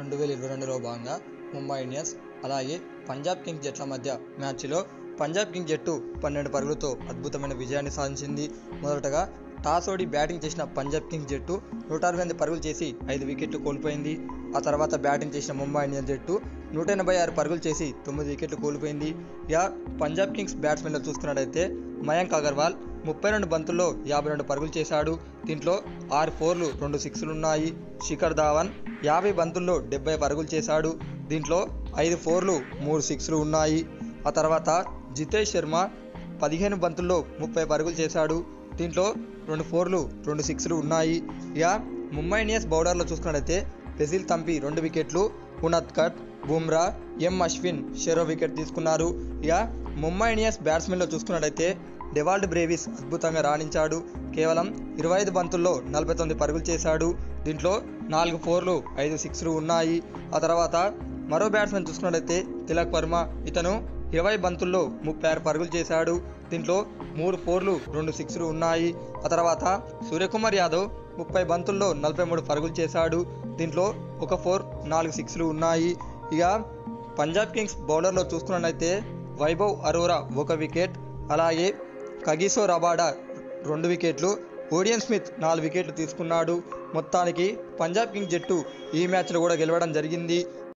రెండు వేల ఇరవై రెండులో భాగంగా ముంబై ఇండియన్స్ అలాగే పంజాబ్ కింగ్స్ జట్ల మధ్య మ్యాచ్లో పంజాబ్ కింగ్స్ జట్టు పన్నెండు పరుగులతో అద్భుతమైన విజయాన్ని సాధించింది మొదటగా టాస్ ఓడి బ్యాటింగ్ చేసిన పంజాబ్ కింగ్స్ జట్టు నూట అరవై ఎనిమిది పరుగులు చేసి ఐదు వికెట్లు కోల్పోయింది ఆ తర్వాత బ్యాటింగ్ చేసిన ముంబై ఇండియన్స్ జట్టు నూట ఎనభై ఆరు పరుగులు చేసి తొమ్మిది వికెట్లు కోల్పోయింది ఇక పంజాబ్ కింగ్స్ బ్యాట్స్మెన్లో చూసుకున్నట్టయితే మయాంక్ అగర్వాల్ ముప్పై రెండు బంతుల్లో యాభై రెండు పరుగులు చేశాడు దీంట్లో ఆరు ఫోర్లు రెండు సిక్స్లు ఉన్నాయి శిఖర్ ధావన్ యాభై బంతుల్లో డెబ్బై పరుగులు చేశాడు దీంట్లో ఐదు ఫోర్లు మూడు సిక్స్లు ఉన్నాయి ఆ తర్వాత జితేష్ శర్మ పదిహేను బంతుల్లో ముప్పై పరుగులు చేశాడు దీంట్లో రెండు ఫోర్లు రెండు సిక్స్లు ఉన్నాయి ఇక ముంబై ఇండియన్స్ బౌలర్లో చూసుకున్నట్లయితే బెజిల్ తంపి రెండు వికెట్లు ఉనత్కట్ బుమ్రా ఎం అశ్విన్ షెరో వికెట్ తీసుకున్నారు ఇక ముంబై ఇండియన్స్ బ్యాట్స్మెన్లో చూసుకున్నట్లయితే డెవాల్డ్ బ్రేవిస్ అద్భుతంగా రాణించాడు కేవలం ఇరవై ఐదు బంతుల్లో నలభై తొమ్మిది పరుగులు చేశాడు దీంట్లో నాలుగు ఫోర్లు ఐదు సిక్స్లు ఉన్నాయి ఆ తర్వాత మరో బ్యాట్స్మెన్ చూసుకున్నట్లయితే తిలక్ వర్మ ఇతను ఇరవై బంతుల్లో ముప్పై ఆరు పరుగులు చేశాడు దీంట్లో మూడు ఫోర్లు రెండు సిక్స్లు ఉన్నాయి ఆ తర్వాత సూర్యకుమార్ యాదవ్ ముప్పై బంతుల్లో నలభై మూడు పరుగులు చేశాడు దీంట్లో ఒక ఫోర్ నాలుగు సిక్స్లు ఉన్నాయి ఇక పంజాబ్ కింగ్స్ బౌలర్లో చూసుకున్నట్లయితే వైభవ్ అరోరా ఒక వికెట్ అలాగే కగిసో రబాడా రెండు వికెట్లు ఓడియన్ స్మిత్ నాలుగు వికెట్లు తీసుకున్నాడు మొత్తానికి పంజాబ్ కింగ్స్ జట్టు ఈ మ్యాచ్లో కూడా గెలవడం జరిగింది